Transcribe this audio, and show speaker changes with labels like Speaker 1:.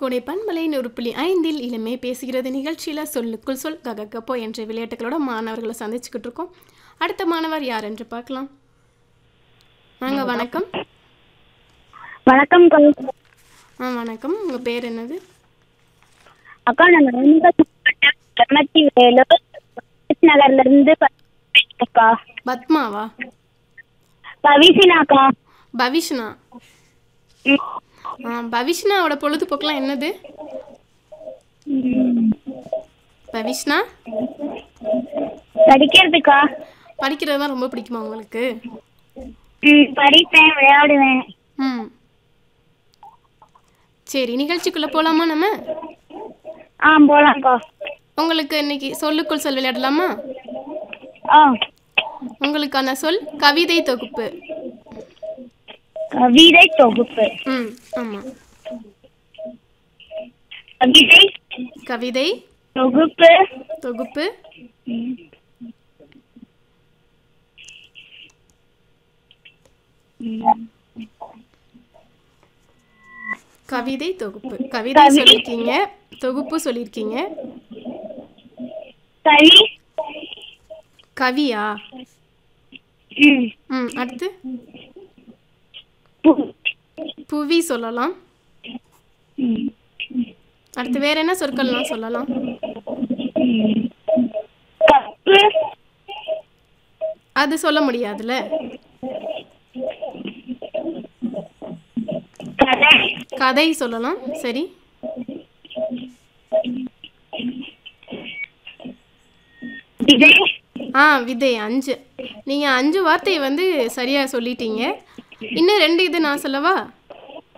Speaker 1: கோடை பண்பலை நூறு புள்ளி ஐந்தில் இளமே பேசுகிறது நிகழ்ச்சியில் சொல்லுக்குள் சொல் ககக்கப்போ என்ற விளையாட்டுகளோட மாணவர்களை சந்திச்சுக்கிட்டு இருக்கோம் அடுத்த மாணவர் யார் என்று பார்க்கலாம் வாங்க வணக்கம்
Speaker 2: வணக்கம் கோ
Speaker 1: ஆ வணக்கம் உங்கள் பேர் என்னது
Speaker 2: அக்கா நான் நாமக்கல் மாவட்டம் பிரமத்தி வேலூர் நகர்ல இருந்து அக்கா
Speaker 1: பத்மாவா
Speaker 2: பவிசினாக்கா
Speaker 1: பவிஷ்னா
Speaker 2: ம்.
Speaker 1: ஆ பவிஷ்னாவோட பொழுதுபோக்கெலாம் என்னது பவிஷ்னா
Speaker 2: படிக்கிறதுக்கா
Speaker 1: படிக்கிறது தான் ரொம்ப பிடிக்குமா உங்களுக்கு
Speaker 2: ம் படிப்பேன் விளையாடுவேன்
Speaker 1: ம் சரி நிகழ்ச்சிக்குள்ளே போகலாமா நம்ம
Speaker 2: ஆ போலாம்க்கா
Speaker 1: உங்களுக்கு இன்னைக்கு சொல்லுக்குள் சொல் விளையாடலாமா
Speaker 2: ஆ
Speaker 1: உங்களுக்கான சொல் கவிதை தொகுப்பு
Speaker 2: கவிதை தொகுப்பு
Speaker 1: ம் ஆமாம்
Speaker 2: கவிதை
Speaker 1: கவிதை
Speaker 2: தொகுப்பு
Speaker 1: தொகுப்பு
Speaker 2: ம். ம்.
Speaker 1: கவிதை தொகுப்பு கவிதை
Speaker 2: கவி-
Speaker 1: சொல்லியிருக்கீங்க தொகுப்பு சொல்லியிருக்கீங்க
Speaker 2: கவி
Speaker 1: கவியா
Speaker 2: ம்.
Speaker 1: ம் அடுத்து
Speaker 2: பு-
Speaker 1: புவி சொல்லலாம்
Speaker 2: ம்.
Speaker 1: அடுத்து வேற என்ன சொற்கள்லாம் சொல்லலாம்
Speaker 2: ம். கப்பு
Speaker 1: அது சொல்ல முடியாதுல்ல
Speaker 2: கதை
Speaker 1: கதை சொல்லலாம் சரி
Speaker 2: விதை
Speaker 1: ஆ விதை அஞ்சு நீங்கள் அஞ்சு வார்த்தையை வந்து சரியாக சொல்லிட்டீங்க இன்னும் ரெண்டு இது நான் சொல்லவா